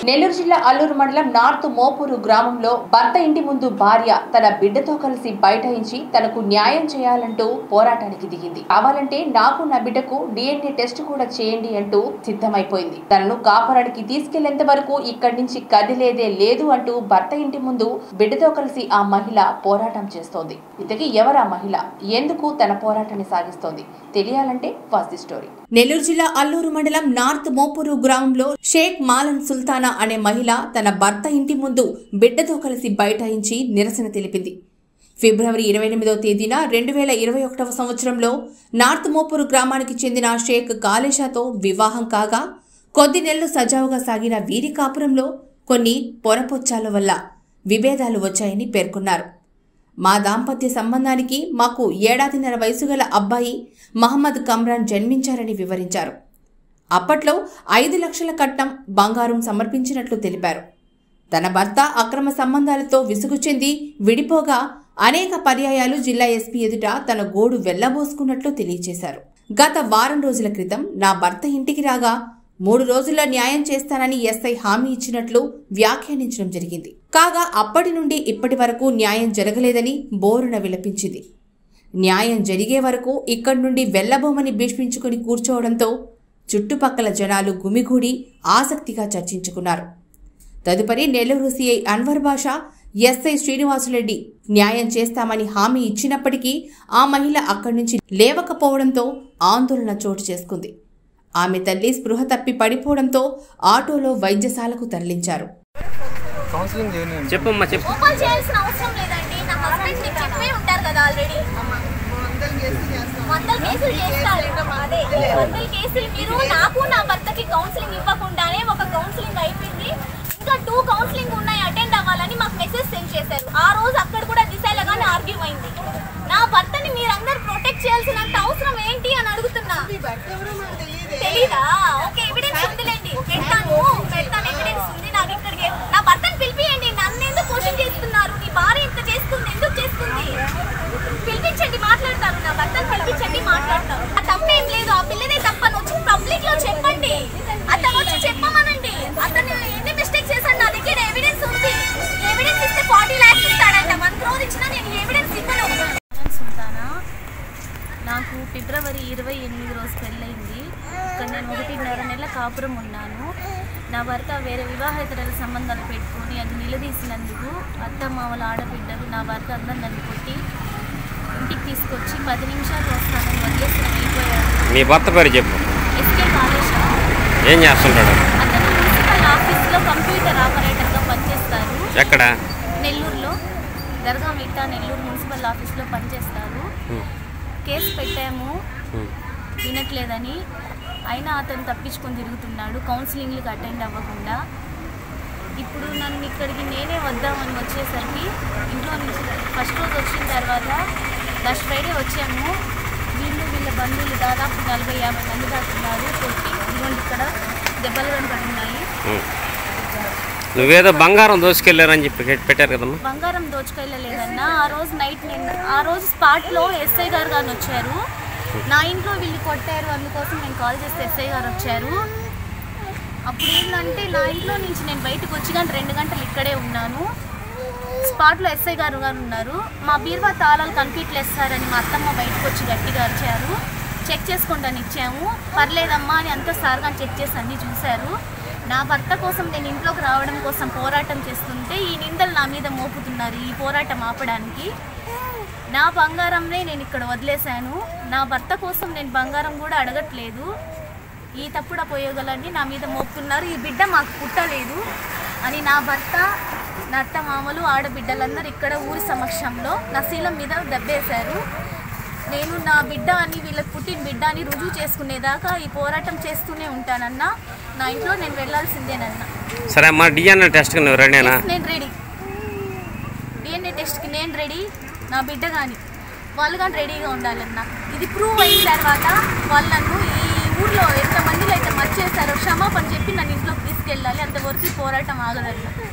నెల్లూరు జిల్లా అల్లూరు మండలం నార్త్ మోపూరు గ్రామంలో భర్త ఇంటి ముందు భార్య తన బిడ్డతో కలిసి బైఠాయించి తనకు న్యాయం చేయాలంటూ పోరాటానికి దిగింది కావాలంటే నాకు నా బిడ్డకు డిఎన్ఏ టెస్ట్ కూడా చేయండి అంటూ సిద్ధమైపోయింది తనను కాపురానికి తీసుకెళ్లేంత వరకు ఇక్కడి నుంచి కదిలేదే లేదు అంటూ భర్త ఇంటి ముందు బిడ్డతో కలిసి ఆ మహిళ పోరాటం చేస్తోంది ఇంతకీ ఎవరా మహిళ ఎందుకు తన పోరాటాన్ని సాగిస్తోంది తెలియాలంటే ఫస్ట్ స్టోరీ నెల్లూరు జిల్లా అల్లూరు మండలం నార్త్ మోపూరు గ్రామంలో షేక్ మాలన్ సుల్తానా అనే మహిళ తన భర్త ఇంటి ముందు బిడ్డతో కలిసి బైఠాయించి నిరసన తెలిపింది ఫిబ్రవరి ఇరవై ఎనిమిదవ తేదీన రెండు వేల ఇరవై ఒకటవ సంవత్సరంలో నార్త్ మోపూరు గ్రామానికి చెందిన షేక్ కాలేషాతో వివాహం కాగా కొద్ది నెలలు సజావుగా సాగిన వీరి కాపురంలో కొన్ని పొరపొచ్చాల వల్ల విభేదాలు వచ్చాయని పేర్కొన్నారు మా దాంపత్య సంబంధానికి మాకు ఏడాదిన్నర వయసు గల అబ్బాయి మహమ్మద్ కమ్రాన్ జన్మించారని వివరించారు అప్పట్లో ఐదు లక్షల కట్నం బంగారం సమర్పించినట్లు తెలిపారు తన భర్త అక్రమ సంబంధాలతో విసుగు చెంది విడిపోగా అనేక పర్యాయాలు జిల్లా ఎస్పీ ఎదుట తన గోడు వెళ్లబోసుకున్నట్లు తెలియజేశారు గత వారం రోజుల క్రితం నా భర్త ఇంటికి రాగా మూడు రోజుల్లో న్యాయం చేస్తానని ఎస్ఐ హామీ ఇచ్చినట్లు వ్యాఖ్యానించడం జరిగింది కాగా అప్పటి నుండి ఇప్పటి వరకు న్యాయం జరగలేదని బోరున విలపించింది న్యాయం జరిగే వరకు ఇక్కడి నుండి వెళ్లబోమని భీష్మించుకుని కూర్చోవడంతో చుట్టుపక్కల జనాలు గుమిగూడి ఆసక్తిగా చర్చించుకున్నారు తదుపరి నెల్లూరు సీఐ అన్వర్ బాషా ఎస్ఐ శ్రీనివాసులరెడ్డి న్యాయం చేస్తామని హామీ ఇచ్చినప్పటికీ ఆ మహిళ అక్కడి నుంచి లేవకపోవడంతో ఆందోళన చోటు చేసుకుంది ఆమె తల్లి స్పృహ తప్పి పడిపోవడంతో ఆటోలో వైద్యశాలకు తరలించారు కౌన్సిలింగ్ చేయను చెప్పమ్మా చెప్పు ఓపెన్ చేయాల్సిన అవసరం లేదండి నా హస్బెండ్ మీకు చెప్పే ఉంటారు కదా ఆల్రెడీ వందల కేసులు చేస్తారు అదే వందల కేసులు మీరు నాకు నా భర్తకి కౌన్సిలింగ్ ఇవ్వకుండానే ఒక కౌన్సిలింగ్ అయిపోయింది ఇంకా టూ కౌన్సిలింగ్ ఉన్నాయి అటెండ్ అవ్వాలని మాకు మెసేజ్ సెండ్ చేశారు ఆ రోజు అక్కడ కూడా దిశాలగానే ఆర్గ్యూ అయింది నా భర్తని మీరందరూ ప్రొటెక్ట్ చేయాల్సినంత అవసరం ఏంటి అని అడుగుతున్నా తెలీదా ఓకే ఎవిడెన్స్ ఉందిలేండి పెడతాను పెడతాను ఎవిడెన్స్ ఉంది నాకు ఇక్కడికి నా భర్తను పిలిపియండి నన్ను ఎందుకు క్వశ్చన్ చేస్తున్నారు నీ భార్య ఇంత చేస్తుంది ఎందుకు చేస్తుంది పిలిపించండి మాట్లాడతాను నా భర్తను పిలిపించండి మాట్లాడతాను ఆ తప్పేం లేదు ఆ పిల్లదే తప్పని వచ్చి పబ్లిక్ లో చెప్పండి అతను వచ్చి చెప్పమనండి అతను ఎన్ని మిస్టేక్ చేశాడు నా దగ్గర ఎవిడెన్స్ ఉంది ఎవిడెన్స్ ఇస్తే ఫార్టీ ల్యాక్స్ ఇస్తాడంట వన్ క్రోర్ ఇచ్చినా నేను ఎవిడెన్స్ ఇవ్వను సుల్తానా నాకు ఫిబ్రవరి ఇరవై ఎనిమిది రోజు పెళ్ళయింది ఇక్కడ నేను ఒకటిన్నర నెలల కాపురం ఉన్నాను నా భర్త వేరే వివాహేతర సంబంధాలు పెట్టుకొని అది నిలదీసినందుకు అత్త మామల ఆడబిడ్డలు నా భర్త అందరు నన్ను కొట్టి ఇంటికి తీసుకొచ్చి పది నిమిషాలు వస్తానని వదిలేసి వెళ్ళిపోయాడు మీ భర్త పేరు చెప్పు ఎస్కే కాళేశం ఏం చేస్తుంటాడు అతను మున్సిపల్ ఆఫీస్లో కంప్యూటర్ ఆపరేటర్గా పనిచేస్తారు ఎక్కడ నెల్లూరులో దర్గా మిట్టా నెల్లూరు మున్సిపల్ ఆఫీస్లో పనిచేస్తారు ఉమ్, కేసు పెట్టాము ఉమ్. వినట్లేదని అయినా అతను తప్పించుకొని తిరుగుతున్నాడు కౌన్సిలింగ్లకు అటెండ్ అవ్వకుండా ఇప్పుడు నన్ను ఇక్కడికి నేనే వద్దామని వచ్చేసరికి ఇంట్లో నుంచి ఫస్ట్ రోజు వచ్చిన తర్వాత లాస్ట్ ఫ్రైడే వచ్చాము వీళ్ళు వీళ్ళ బంధువులు దాదాపు నలభై యాభై మంది దాకా ఉన్నారు కొట్టి ఇదిగోండి ఇక్కడ దెబ్బలు కనపడి ఉన్నాయి ఉమ్. నువ్వేదో బంగారం దోసుకెళ్ళారని చెప్పి పెట్- పెట్టారు కదమ్మా బంగారం దోచుకెళ్ళలేదన్నా ఆ రోజు నైట్ నేను ఆ రోజు స్పాట్లో ఎస్ఐ గారు కానీ వచ్చారు నా ఇంట్లో వీళ్ళు కొట్టారు అందుకోసం నేను కాల్ చేస్తే ఎస్ఐ గారు వచ్చారు అప్పుడు ఏంటంటే నా ఇంట్లో నుంచి నేను బయటకు వచ్చి కానీ రెండు గంటలు ఇక్కడే ఉన్నాను స్పాట్లో ఎస్ఐ గారు గారు ఉన్నారు మా బీర్వా తాళాలు కంప్లీట్లు వేస్తారని మా అత్తమ్మ బయటకు వచ్చి గట్టిగా అరిచారు చెక్ చేసుకుంటాను ఇచ్చాము పర్లేదమ్మా అని అంతా సార్ గారు చెక్ చేసి అన్నీ చూశారు నా భర్త కోసం నేను ఇంట్లోకి రావడం కోసం పోరాటం చేస్తుంటే ఈ నిందలు నా మీద మోపుతున్నారు ఈ పోరాటం ఆపడానికి నా బంగారంనే నేను ఇక్కడ వదిలేశాను నా భర్త కోసం నేను బంగారం కూడా అడగట్లేదు ఈ తప్పుడు అపోయోగాలన్నీ నా మీద మోపుతున్నారు ఈ బిడ్డ మాకు పుట్టలేదు అని నా భర్త నా అత్త మామలు ఆడబిడ్డలందరూ ఇక్కడ ఊరి సమక్షంలో నా శీలం మీద దెబ్బేశారు నేను నా బిడ్డ అని వీళ్ళకి పుట్టిన బిడ్డ అని రుజువు చేసుకునేదాకా ఈ పోరాటం చేస్తూనే ఉంటానన్నా నా ఇంట్లో నేను వెళ్ళాల్సిందేనన్నా సరే అమ్మా డిఎన్ఏ టెస్ట్కి నువ్వు రెడీనా నేను రెడీ డిఎన్ఏ టెస్ట్కి నేను రెడీ నా బిడ్డ కానీ వాళ్ళు కానీ రెడీగా ఉండాలన్న ఇది ప్రూవ్ అయిన తర్వాత వాళ్ళు నన్ను ఈ ఊర్లో ఎంతమందిలో అయితే మర్చేశారో క్షమాపణ చెప్పి నన్ను ఇంట్లోకి తీసుకెళ్ళాలి అంతవరకు ఈ పోరాటం ఆగదన్న